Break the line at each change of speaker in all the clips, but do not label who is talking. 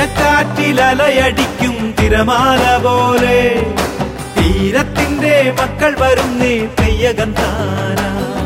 തീരക്കാറ്റിലലയടിക്കും തിരമാല പോലെ തീരത്തിന്റെ മക്കൾ വരുന്നേ തെയ്യകന്താന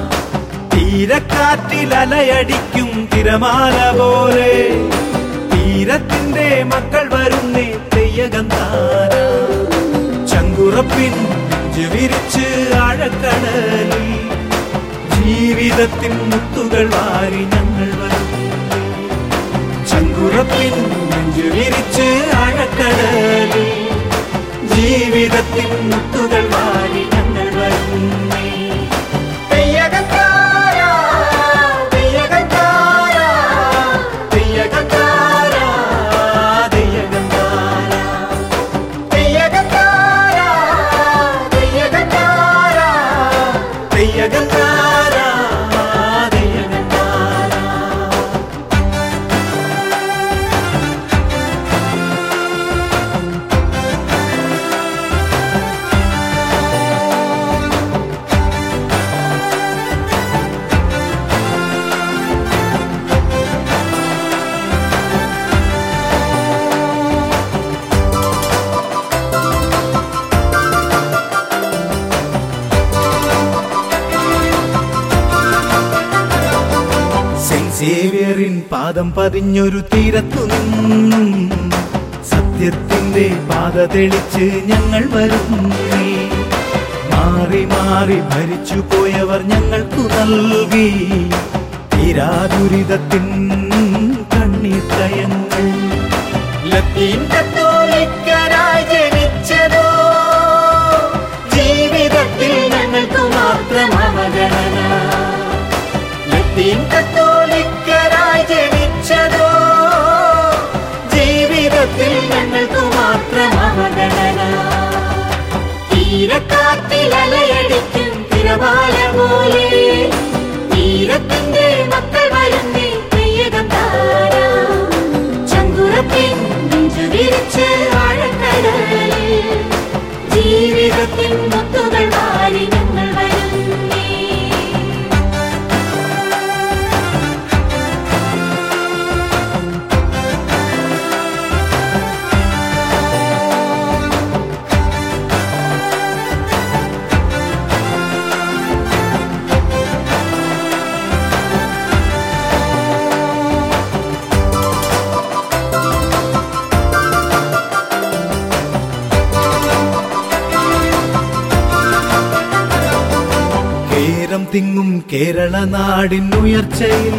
തീരക്കാറ്റിലലയടിക്കും തിരമാല പോലെ തീരത്തിന്റെ മക്കൾ വരുന്നേ തെയ്യകന്താന ചങ്കുറപ്പിൻ നെഞ്ചു വിരിച്ച് ആഴക്കടലിൽ ജീവിതത്തിൻ മുത്തുകൾ വാരി ഞങ്ങൾ വരുന്നു ചങ്കുറപ്പിൻ നെഞ്ചു വിരിച്ച് ആഴക്കടലിൽ ജീവിതത്തിൻ മുത്തുകൾ വാരി ഞങ്ങൾ വരുന്നേ തെയ്യകത്താര, തെയ്യകത്താര, തെയ്യകത്താര, തെയ്യകത്താര. തെയ്യകത്താര, തെയ്യകത്താര, തെയ്യകത്താര, തെയ്യകത്താര. സെന്റ് സേവിയറിൻ പാദം പതിഞ്ഞൊരു തീരത്തു നിന്നും സത്യത്തിന്റെ പാത തെളിച്ച് ഞങ്ങൾ വരുന്നേ മാറി മാറി ഭരിച്ചു പോയവർ ഞങ്ങൾക്കു നൽകി തീരാദുരിതത്തിൻ കണ്ണീർ കയങ്ങൾ ലത്തീൻ കത്തോലിക്കരായി ജനിച്ചതോ ജീവിതത്തിൽ ഞങ്ങൾക്ക് മാത്രം അവഗണന ലത്തീൻ കത്തോലിക്കരായി ജനിച്ചതോ ജീവിതത്തിൽ ഞങ്ങൾക്ക് മാത്രം അവഗണന തീരക്കാറ്റിൽ അലയടിക്കും തിരമാല പോലെ തീരത്തിന്റെ മക്കൾ വരുന്നേ പ്രിയകം താര ചങ്കുറപ്പിൻ നെഞ്ചു വിരിച്ച് ആഴക്കടലിൽ ജീവിതത്തിൻ മുത്തുകൾ വാരി ഞങ്ങൾ വരുന്നേ കേരം തിങ്ങും കേരള നാടിൻ ഉയർച്ചയിൽ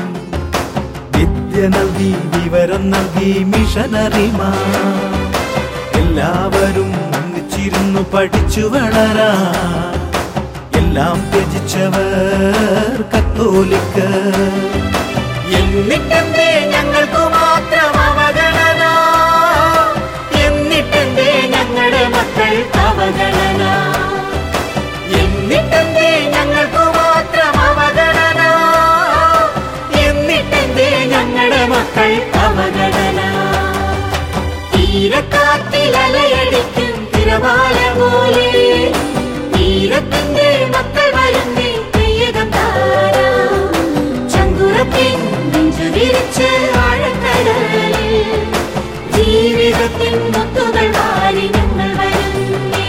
വിദ്യ നൽകി വിവരം നൽകി മിഷനറിമാ എല്ലാവരും ഒന്നിച്ചിരുന്നു പഠിച്ചു വളരാ എല്ലാം ത്യജിച്ചവർ കത്തോലിക്ക എന്നിട്ടെന്തേ ഞങ്ങൾക്ക് മാത്രം അവഗണന എന്നിട്ടെന്തേ ഞങ്ങളുടെ മക്കൾക്ക് അവഗണന എന്നിട്ടെന്തേ ഞങ്ങൾക്ക് മാത്രം അവഗണന എന്നിട്ടെന്തേ ഞങ്ങളുടെ മക്കൾ അവഗണന തീരക്കാറ്റിൽ അലയടിക്കും തിരമാല പോലെ തീരത്തിന്റെ മക്കൾ വരുന്നേ പ്രിയകം താര ചങ്കുറപ്പിൻ നെഞ്ചു വിരിച്ച് ആഴക്കടലിൽ ജീവിതത്തിൻ മുത്തുകൾ വാരി ഞങ്ങൾ വരുന്നേ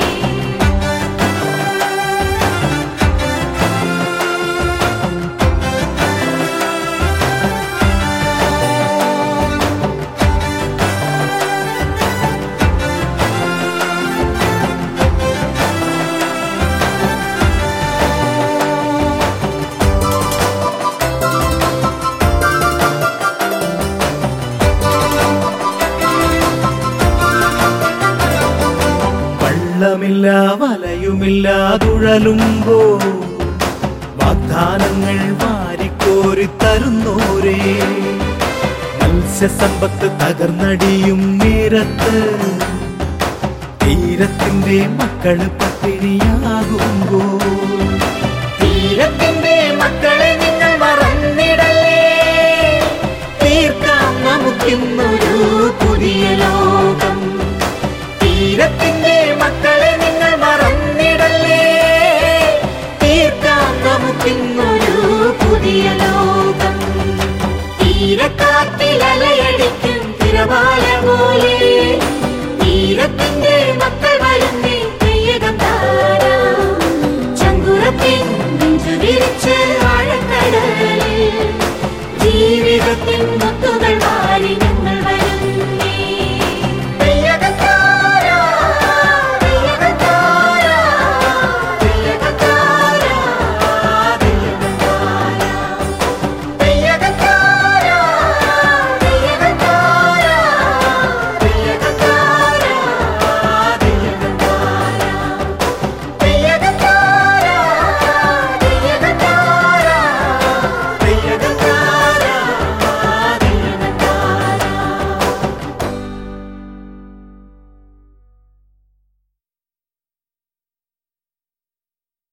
വള്ളമില്ല വലയുമില്ല തുഴലുമ്പോ വാഗ്ദാനങ്ങൾ വാരിക്കോരി തരുന്നോരേ മത്സ്യസമ്പത്ത് തകർന്നടിയും നേരത്ത് തീരത്തിന്റെ മക്കള് പട്ടിണിയാകുമ്പോ തീരത്തിന്റെ മക്കളെ നിങ്ങൾ മറന്നിടല്ലേ തീർക്കാം നമുക്കിന്നൊരു പുതിയ ലോകം തീരത്തിന്റെ മക്കളെ നിങ്ങൾ മറന്നിടല്ലേ തീർക്കാം നമുക്കിന്നൊരു പുതിയ ലോകം തീരക്കാറ്റിൽ അലയടിക്കും തിരമാല
കേരളത്തിൻ